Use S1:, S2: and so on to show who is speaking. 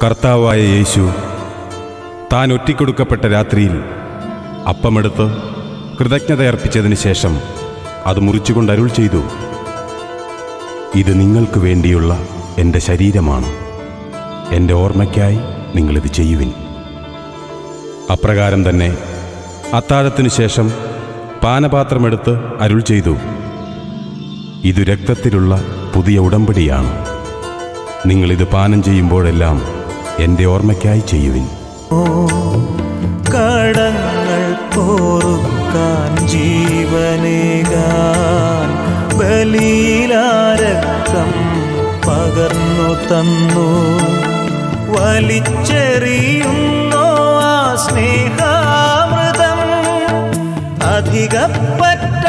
S1: കർത്താവായ യേശു താൻ ഒറ്റിക്കൊടുക്കപ്പെട്ട രാത്രിയിൽ അപ്പമെടുത്ത് കൃതജ്ഞതയർപ്പിച്ചതിന് ശേഷം അത് മുറിച്ചുകൊണ്ട് അരുൾ ചെയ്തു ഇത് നിങ്ങൾക്ക് വേണ്ടിയുള്ള എൻ്റെ ശരീരമാണ് എൻ്റെ ഓർമ്മയ്ക്കായി നിങ്ങളിത് ചെയ്യുവിൻ അപ്രകാരം തന്നെ അത്താഴത്തിനു ശേഷം പാനപാത്രമെടുത്ത് അരുൾ ചെയ്തു ഇതു രക്തത്തിലുള്ള പുതിയ ഉടമ്പടിയാണ് നിങ്ങളിത് പാനം ചെയ്യുമ്പോഴെല്ലാം എൻ്റെ ഓർമ്മയ്ക്കായി ചെയ്യുവിൻ
S2: കടങ്ങൾ പോറുക്കാൻ ജീവനേകാൻ ബലീലാരക്തം പകർന്നു തന്നു വലിച്ചെറിയുന്നോ ആ സ്നേഹാമൃതം അധികപ്പറ്റ